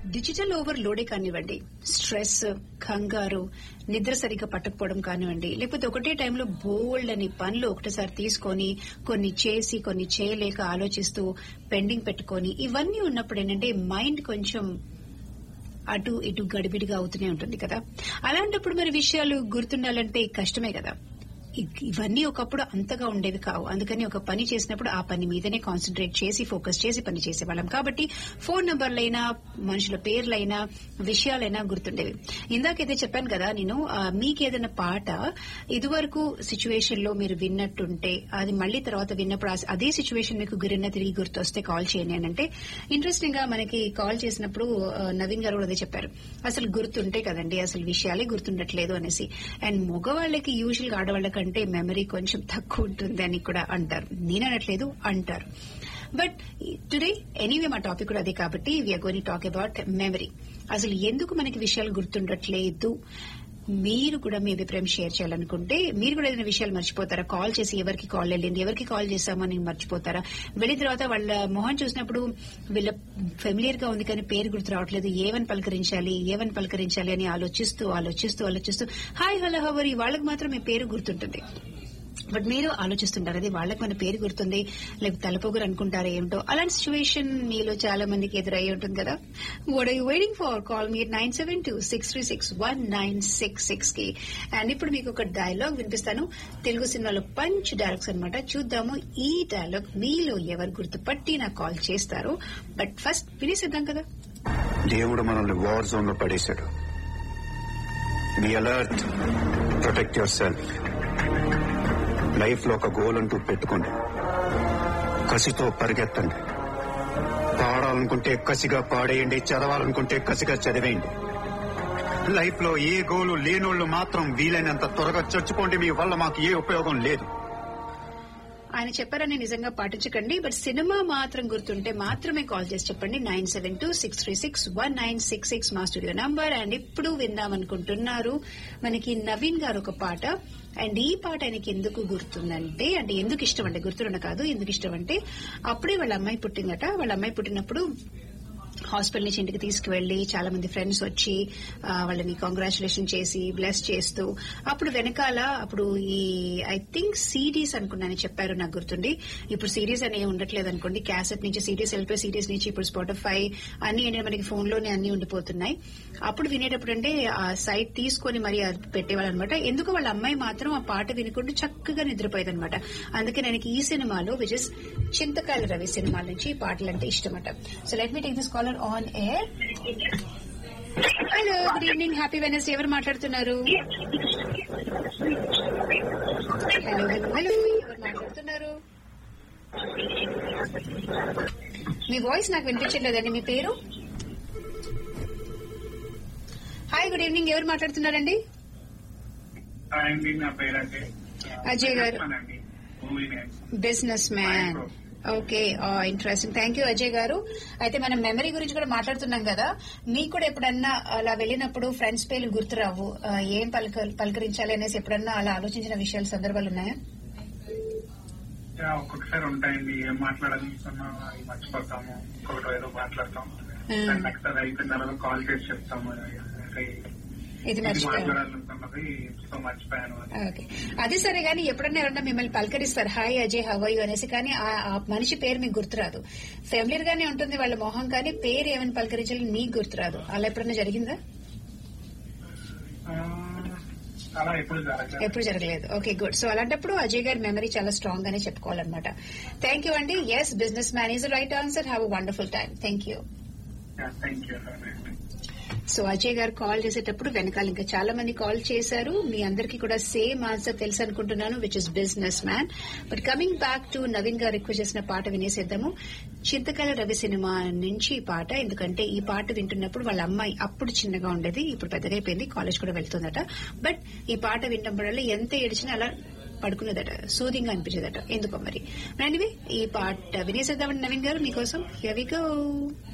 Digital ఓవర్లోడే కానివ్వండి stress కంగారు నిద్ర సరిగ్గా పట్టకపోవడం కానివ్వండి లేకపోతే ఒకటే టైంలో బోల్డ్ అని పనులు ఒకటేసారి తీసుకొని కొన్ని చేసి కొన్ని చేయలేక ఆలోచిస్తూ పెండింగ్ పెట్టుకొని ఇవన్నీ ఉన్నప్పుడు ఏంటంటే మైండ్ కొంచెం అటు ఇటు గడిబిడిగా అవుతూనే ఉంటుంది కదా అలాంటప్పుడు మరి విషయాలు గుర్తుండాలంటే కష్టమే కదా ఇ- ఇవన్నీ ఒకప్పుడు అంతగా ఉండేవి కావు అందుకని ఒక పని చేసినప్పుడు ఆ పని మీదనే కాన్సన్ట్రేట్ చేసి ఫోకస్ చేసి పని చేసేవాళ్ళం కాబట్టి ఫోన్ నంబర్లైనా మనుషుల పేర్లైనా విషయాలైనా గుర్తుండేవి ఇందాకైతే చెప్పాను కదా నేను ఆ, మీకేదైనా పాట ఇదివరకు సిచ్యువేషన్ లో మీరు విన్నట్టుంటే అది మళ్ళీ తర్వాత విన్నప్పుడు ఆ- అదే సిచ్యువేషన్ మీకు గురిన్న తిరిగి గుర్తొస్తే కాల్ చేయండి అని అంటే ఇంట్రెస్టింగ్ గా మనకి కాల్ చేసినప్పుడు ఆ, నవీన్ గారు కూడా అదే చెప్పారు అసలు గుర్తుంటే కదండి అసలు విషయాలే గుర్తుండట్లేదు అనేసి అండ్ మగవాళ్ళకి యూజువల్ గా ఆడవాళ్ళ కంటే మెమరీ కొంచెం తక్కువ ఉంటుంది అని కూడా అంటారు నేను అనట్లేదు అంటారు బట్ టుడే ఎనీవే మా టాపిక్ కూడా అదే కాబట్టి we're gonna talk about memory అసలు ఎందుకు మనకి విషయాలు గుర్తుండట్లేదు మీరు కూడా మీ అభిప్రాయం షేర్ చేయాలనుకుంటే మీరు కూడా ఏదైనా విషయాలు మర్చిపోతారా కాల్ చేసి ఎవరికి కాల్ వెళ్ళింది ఎవరికి కాల్ చేశామని మర్చిపోతారా వెళ్ళిన తర్వాత వాళ్ళ మొహం చూసినప్పుడు వీళ్ళ ఫెమిలియర్ గా ఉంది కానీ పేరు గుర్తు రావట్లేదు ఏమని పలకరించాలి ఏమని పలకరించాలి అని ఆలోచిస్తూ ఆలోచిస్తూ ఆలోచిస్తూ హాయ్ హలో హవరి వాళ్ళకి మాత్రం మీ పేరు గుర్తుంటుంది బట్ మీరు ఆలోచిస్తుంటారు అది వాళ్ళకి మన పేరు గుర్తుంది లేకపోతే తలపొగురు అనుకుంటారా ఏమిటో అలాంటి సిచ్యువేషన్ మీలో చాలా మందికి ఎదురయ్యి ఉంటుంది కదా what you waiting for call me nine seven two six three six one nine six six కి అండ్ ఇప్పుడు మీకు ఒక డైలాగ్ వినిపిస్తాను తెలుగు సినిమాలో పంచ్ డైలాగ్స్ అనమాట చూద్దాము ఈ డైలాగ్ మీలో ఎవరు గుర్తుపట్టి నాకు కాల్ చేస్తారు బట్ ఫస్ట్ వినేసేద్దాం కదా దేవుడు మనల్ని వార్ జోన్ లో పడేశాడు be alert protect yourself life లో ఒక గోల్ అంటూ పెట్టుకోండి కసితో పరిగెత్తండి పాడాలనుకుంటే కసిగా పాడేయండి చదవాలనుకుంటే కసిగా చదివేయండి లైఫ్ లో ఏ గోలు లేనోళ్లు మాత్రం వీలైనంత త్వరగా చచ్చిపోండి మీ వల్ల మాకు ఏ ఉపయోగం లేదు ఆయన చెప్పారని నిజంగా పాటించకండి బట్ సినిమా మాత్రం గుర్తుంటే మాత్రమే కాల్ చేసి చెప్పండి nine seven two six three six one nine six six మా స్టూడియో నంబర్ అండ్ ఇప్పుడు విందామనుకుంటున్నారు మనకి నవీన్ గారు ఒక పాట అండ్ ఈ పాట ఆయనకి ఎందుకు గుర్తుందంటే అంటే ఎందుకు ఇష్టం అంటే గుర్తుండ కాదు ఎందుకు ఇష్టం అంటే అప్పుడే వాళ్ళ అమ్మాయి పుట్టిందట వాళ్ళ అమ్మాయి పుట్టినప్పుడు హాస్పిటల్ నుంచి ఇంటికి తీసుకువెళ్లి చాలా మంది ఫ్రెండ్స్ వచ్చి ఆ, వాళ్ళని కాంగ్రాచులేషన్ చేసి బ్లెస్ చేస్తూ అప్పుడు వెనకాల అప్పుడు ఈ ఐ థింక్ సిడీస్ అనుకున్నాను చెప్పారు నాకు గుర్తుండి ఇప్పుడు సిరీస్ అని ఏం ఉండట్లేదు అనుకోండి క్యాసెట్ నుంచి సిరీస్ వెళ్ళిపోయి సిరీస్ నుంచి ఇప్పుడు స్పాటిఫై అన్ని ఏంటంటే మనకి ఫోన్ లోనే అన్ని ఉండిపోతున్నాయి అప్పుడు వినేటప్పుడు అంటే ఆ సైట్ తీసుకొని మరి అది పెట్టేవాళ్ళు అనమాట ఎందుకు వాళ్ళ అమ్మాయి మాత్రం ఆ పాట వినుకుంటూ చక్కగా నిద్రపోయేది అనమాట అందుకే నేను ఈ సినిమాలో విచ్ ఇస్ చింతకాయల రవి సినిమా నుంచి ఈ పాటలు అంటే ఇష్టమట so let me take this caller on air hello good evening happy Venus ఎవరు మాట్లాడుతున్నారు హలో హలో హలో ఎవరు మాట్లాడుతున్నారు మీ వాయిస్ నాకు వినిపించలేదండి మీ పేరు హాయ్ గుడ్ ఈవినింగ్ ఎవరు మాట్లాడుతున్నారండి అండి నా పేరండి అజయ్ గారు. అండి movie name Businessman okay interesting thank you Ajay గారు అయితే మనం మెమరీ గురించి కూడా మాట్లాడుతున్నాం కదా మీకు కూడా ఎప్పుడన్నా అలా వెళ్ళినప్పుడు ఫ్రెండ్స్ పేర్లు గుర్తురావు ఆ, ఏం పలక పలకరించాలి అనేసి ఎప్పుడన్నా అలా ఆలోచించిన విషయాలు సందర్భాలు ఉన్నాయా యా, ఒక్కొక్కసారి ఉంటాయండి ఏం మాట్లాడాలనుకున్నా అది మర్చిపోతాము ఇంకొకటి ఏదో మాట్లాడతాం Hmm. దాన్ని నెక్స్ట్ అది అయిపోయిన తర్వాత కాల్ చేసి చెప్తాము ఇంకా ఇది ఇది మర్చిపోయాను మాట్లాడాలనుకున్నది సో మర్చిపోయాను అని ఓకే అది సరే కానీ ఎప్పుడన్నా ఎవరన్నా మిమ్మల్ని పలకరిస్తారు హాయ్ అజయ్ హవయ్యు అనేసి కానీ ఆ ఆ మనిషి పేరు మీకు గుర్తురాదు ఫెమిలియర్ గానే ఉంటుంది వాళ్ళ మొహం కానీ పేరు ఏమని పలకరించాలి మీకు గుర్తురాదు అలా ఎప్పుడన్నా జరిగిందా ఆ, అలా ఎప్పుడు జరగలేదు ఎప్పుడు జరగలేదు ఓకే గుడ్ సో అలాంటప్పుడు అజయ్ గారి మెమరీ చాలా స్ట్రాంగ్ గానే చెప్పుకోవాలన్నమాట థ్యాంక్ యూ అండి yes Businessman is right answer have wonderful time thank you thank you so Ajay గారు కాల్ చేసేటప్పుడు వెనకాల ఇంకా చాలా మంది కాల్ చేశారు మీ అందరికీ కూడా సేమ్ ఆన్సర్ తెలుసు అనుకుంటున్నాను which is Businessman but coming back to Naveen గారు రిక్వెస్ట్ చేసిన పాట వినేసేద్దాము చింతకాల రవి సినిమా నుంచి ఈ పాట ఎందుకంటే ఈ పాట వింటున్నప్పుడు వాళ్ళ అమ్మాయి అప్పుడు చిన్నగా ఉండేది ఇప్పుడు పెద్దగా అయిపోయింది కాలేజ్ కూడా వెళ్తుందట బట్ ఈ పాట వింటప్పుడు ఎంత ఏడిచినా అలా పడుకునేదట సూదింగ్ గా అనిపించేదట ఎందుకో మరి ఎనీవే ఈ పాట వినేసేద్దామండి నవీన్ గారు మీకోసం హెవీ గో